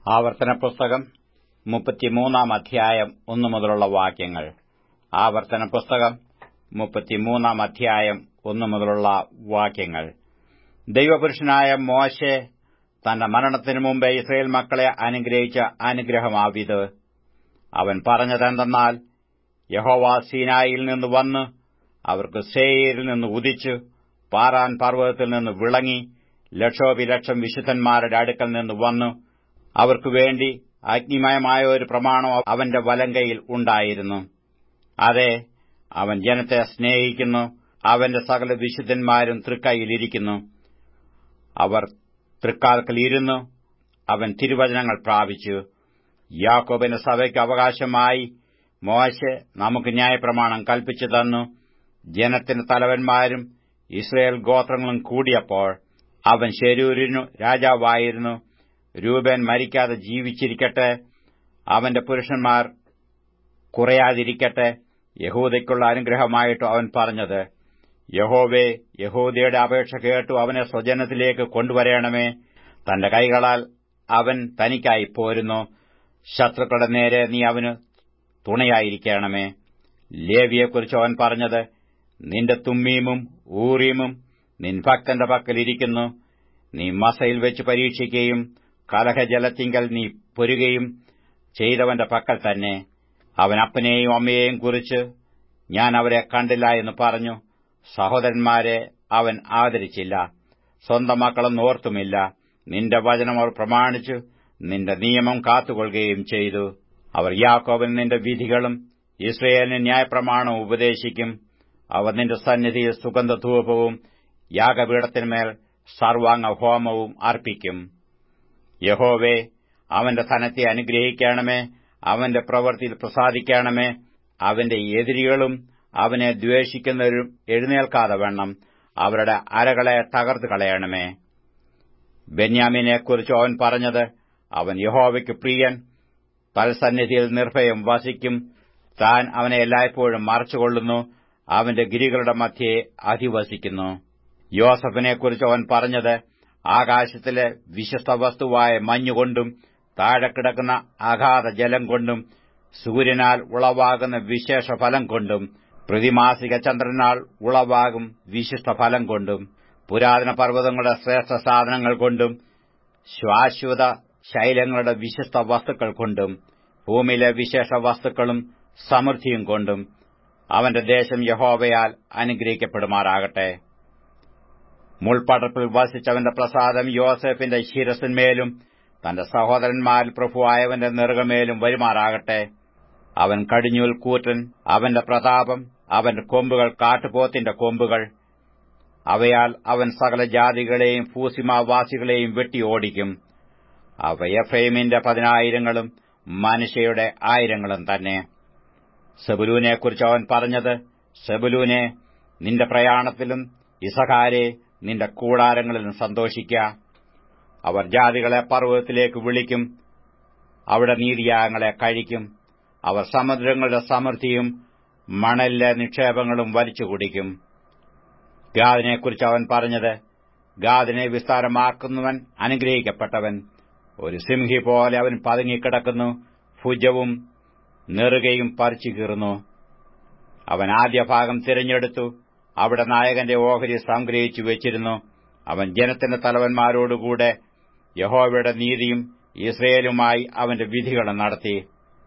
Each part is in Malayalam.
ആവർത്തന പുസ്തകം മുപ്പത്തിമൂന്നാം അധ്യായം ഒന്നു മുതലുള്ള വാക്യങ്ങൾ ആവർത്തന പുസ്തകം മുപ്പത്തിമൂന്നാം അധ്യായം ഒന്നു മുതലുള്ള വാക്യങ്ങൾ ദൈവപുരുഷനായ മോശെ തന്റെ മരണത്തിനു മുമ്പ് ഇസ്രയേൽ മക്കളെ അനുഗ്രഹിച്ച അനുഗ്രഹമാവിത് അവൻ പറഞ്ഞതെന്തെന്നാൽ യഹോവ സീനായിൽ നിന്ന് വന്ന് അവർക്ക് സേയിരിൽ നിന്ന് ഉദിച്ചു പാറാൻ പർവ്വതത്തിൽ നിന്ന് വിളങ്ങി ലക്ഷോപിലക്ഷം വിശുദ്ധന്മാരുടെ അടുക്കൽ നിന്ന് വന്നു അവർക്കു വേണ്ടി അഗ്നിമയമായ ഒരു പ്രമാണം അവന്റെ വലങ്കയിൽ ഉണ്ടായിരുന്നു അതെ അവൻ ജനത്തെ സ്നേഹിക്കുന്നു അവന്റെ സകല വിശുദ്ധന്മാരും തൃക്കൈയിലിരിക്കുന്നു അവർ തൃക്കാൽക്കൽ ഇരുന്നു അവൻ തിരുവചനങ്ങൾ പ്രാപിച്ചു യാക്കോബിന്റെ സഭയ്ക്ക് അവകാശമായി മോശെ നമുക്ക് ന്യായപ്രമാണം കൽപ്പിച്ചു തന്നു ജനത്തിന് തലവന്മാരും ഇസ്രയേൽ ഗോത്രങ്ങളും കൂടിയപ്പോൾ അവൻ ശരൂരിനു രാജാവായിരുന്നു രൂപൻ മരിക്കാതെ ജീവിച്ചിരിക്കട്ടെ അവന്റെ പുരുഷന്മാർ കുറയാതിരിക്കട്ടെ യഹൂദയ്ക്കുള്ള അനുഗ്രഹമായിട്ടു അവൻ പറഞ്ഞത് യഹോവേ യഹൂദയുടെ അപേക്ഷ കേട്ടു അവനെ സ്വജനത്തിലേക്ക് കൊണ്ടുവരേണമേ തന്റെ കൈകളാൽ അവൻ തനിക്കായി പോരുന്നു ശത്രുക്കളുടെ നേരെ നീ അവന് തുണയായിരിക്കണമേ ലേവിയെക്കുറിച്ച് അവൻ പറഞ്ഞത് നിന്റെ തുമ്മീമും ഊറീമും നിൻ ഭക്തന്റെ പക്കലിരിക്കുന്നു നീ മസയിൽ വെച്ച് പരീക്ഷിക്കുകയും കലഹജലത്തിങ്കൽ നീ പൊരുകയും ചെയ്തവന്റെ പക്കൽ തന്നെ അവൻ അപ്പനെയും അമ്മയെയും കുറിച്ച് ഞാൻ അവരെ കണ്ടില്ല എന്ന് പറഞ്ഞു സഹോദരന്മാരെ അവൻ ആദരിച്ചില്ല സ്വന്തം മക്കളെന്ന് ഓർത്തുമില്ല നിന്റെ വചനം അവർ പ്രമാണിച്ചു നിന്റെ നിയമം കാത്തുകൊള്ളുകയും ചെയ്തു അവർ യാക്കോബിന് നിന്റെ വിധികളും ഇസ്രയേലിന് ന്യായപ്രമാണവും ഉപദേശിക്കും അവർ നിന്റെ സന്നിധിയിൽ സുഗന്ധധൂപവും യാഗപീഠത്തിന്മേൽ സർവാംഗ ഹോമവും അർപ്പിക്കും യഹോവേ അവന്റെ ധനത്തെ അനുഗ്രഹിക്കണമേ അവന്റെ പ്രവൃത്തിയിൽ പ്രസാദിക്കണമേ അവന്റെ എതിരികളും അവനെ ദ്വേഷിക്കുന്നവരും എഴുന്നേൽക്കാതെ വേണം അവരുടെ അരകളെ തകർത്ത് കളയണമേ ബെന്യാമിനെക്കുറിച്ച് അവൻ പറഞ്ഞത് അവൻ യഹോവയ്ക്ക് പ്രിയൻ തൽസന്നിധിയിൽ നിർഭയം വസിക്കും താൻ അവനെ എല്ലായ്പ്പോഴും മറച്ചുകൊള്ളുന്നു അവന്റെ ഗിരികളുടെ മധ്യേ അധിവസിക്കുന്നു യോസഫിനെക്കുറിച്ച് അവൻ പറഞ്ഞത് ആകാശത്തിലെ വിശിഷ്ട വസ്തുവായ മഞ്ഞുകൊണ്ടും താഴെ കിടക്കുന്ന അഗാധ ജലം കൊണ്ടും സൂര്യനാൽ ഉളവാകുന്ന വിശേഷ ഫലം കൊണ്ടും പ്രതിമാസിക ചന്ദ്രനാൽ ഉളവാകും വിശിഷ്ട ഫലം കൊണ്ടും പുരാതന പർവ്വതങ്ങളുടെ ശ്രേഷ്ഠ സാധനങ്ങൾ കൊണ്ടും ശാശ്വത ശൈലങ്ങളുടെ വിശിഷ്ട വസ്തുക്കൾ കൊണ്ടും ഭൂമിയിലെ വിശേഷ വസ്തുക്കളും സമൃദ്ധിയും കൊണ്ടും അവന്റെ ദേശം യഹോവയാൽ അനുഗ്രഹിക്കപ്പെടുമാറാകട്ടെ മുൾപടർപ്പിൽ വസിച്ചവന്റെ പ്രസാദം യോസെഫിന്റെ ശിരസിന്മേലും തന്റെ സഹോദരന്മാരിൽ പ്രഭുവായവന്റെ നെറുകമേലും വരുമാറാകട്ടെ അവൻ കടിഞ്ഞൂൽ കൂറ്റൻ അവന്റെ പ്രതാപം അവന്റെ കൊമ്പുകൾ കാട്ടുപോത്തിന്റെ കൊമ്പുകൾ അവയാൽ അവൻ സകല ജാതികളെയും ഫൂസിമാവാസികളെയും വെട്ടി ഓടിക്കും അവ എഫ്രൈമിന്റെ പതിനായിരങ്ങളും മനുഷ്യയുടെ ആയിരങ്ങളും തന്നെ സെബുലൂനെക്കുറിച്ച് അവൻ പറഞ്ഞത് സെബുലൂനെ നിന്റെ പ്രയാണത്തിലും ഇസഹാരെ നിന്റെ കൂടാരങ്ങളിലും സന്തോഷിക്ക അവർ ജാതികളെ പർവ്വതത്തിലേക്ക് വിളിക്കും അവിടെ നീതിയാഗങ്ങളെ കഴിക്കും അവർ സമുദ്രങ്ങളുടെ സമൃദ്ധിയും മണലിലെ നിക്ഷേപങ്ങളും വലിച്ചു കുടിക്കും ഗാദിനെക്കുറിച്ച് അവൻ പറഞ്ഞത് ഗാദിനെ വിസ്താരമാക്കുന്നവൻ അനുഗ്രഹിക്കപ്പെട്ടവൻ ഒരു സിംഹി പോലെ അവൻ പതുങ്ങിക്കിടക്കുന്നു ഭുജവും നെറുകയും പറിച്ചു കീറുന്നു അവൻ ആദ്യ ഭാഗം തിരഞ്ഞെടുത്തു അവിടെ നായകന്റെ ഓഹരി സംഗ്രഹിച്ചു വെച്ചിരുന്നു അവൻ ജനത്തിന്റെ തലവന്മാരോടുകൂടെ യഹോവയുടെ നീതിയും ഇസ്രയേലുമായി അവന്റെ വിധികളും നടത്തി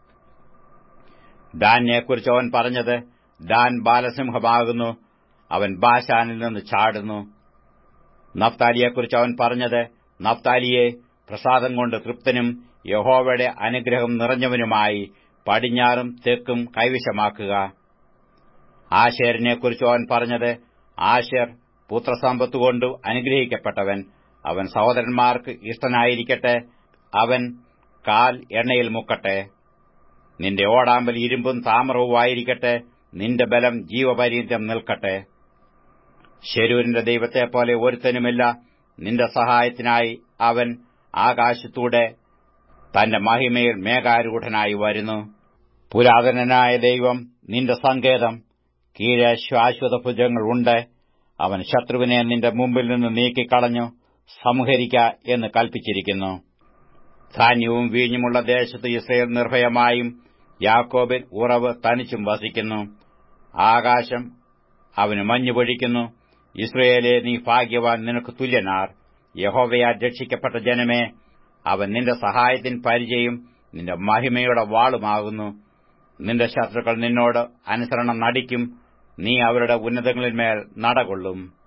ദാനിനെക്കുറിച്ച് അവൻ പറഞ്ഞത് ദാൻ ബാലസിംഹമാകുന്നു അവൻ ബാശാനിൽ നിന്ന് ചാടുന്നു നഫ്താലിയെക്കുറിച്ച് അവൻ പറഞ്ഞത് നഫ്താലിയെ പ്രസാദം കൊണ്ട് തൃപ്തനും യഹോവയുടെ അനുഗ്രഹം നിറഞ്ഞവനുമായി പടിഞ്ഞാറും തെക്കും കൈവശമാക്കുക ആശേരിനെക്കുറിച്ച് അവൻ പറഞ്ഞത് ആശേർ പുത്രസമ്പത്തുകൊണ്ട് അനുഗ്രഹിക്കപ്പെട്ടവൻ അവൻ സഹോദരന്മാർക്ക് ഇഷ്ടനായിരിക്കട്ടെ അവൻ കാൽ എണ്ണയിൽ മുക്കട്ടെ നിന്റെ ഓടാമ്പൽ ഇരുമ്പും താമ്രവുമായിരിക്കട്ടെ നിന്റെ ബലം ജീവപര്യന്തം നിൽക്കട്ടെ ശരൂരിന്റെ ദൈവത്തെപ്പോലെ ഒരുത്തനുമില്ല നിന്റെ സഹായത്തിനായി അവൻ ആകാശത്തൂടെ തന്റെ മഹിമയിൽ മേഘാരൂഢനായി വരുന്നു പുരാതനനായ ദൈവം നിന്റെ സങ്കേതം കീഴെ ശാശ്വത ഭുജങ്ങളുണ്ട് അവൻ ശത്രുവിനെ നിന്റെ മുമ്പിൽ നിന്ന് നീക്കിക്കളഞ്ഞു സംഹരിക്ക എന്ന് കൽപ്പിച്ചിരിക്കുന്നു ധാന്യവും വീഞ്ഞുമുള്ള ദേശത്ത് ഇസ്രയേൽ നിർഭയമായും യാക്കോബിൻ ഉറവ് തനിച്ചും വസിക്കുന്നു ആകാശം അവന് മഞ്ഞു പൊഴിക്കുന്നു ഇസ്രയേലെ നീ ഭാഗ്യവാൻ നിനക്ക് തുല്യനാർ യഹോവയാൽ രക്ഷിക്കപ്പെട്ട ജനമേ അവൻ നിന്റെ സഹായത്തിന് പരിചയം നിന്റെ മഹിമയുടെ വാളുമാകുന്നു നിന്റെ ശത്രുക്കൾ നിന്നോട് അനുസരണം നടിക്കും നീ അവരുടെ ഉന്നതങ്ങളിന്മേൽ നടകൊള്ളും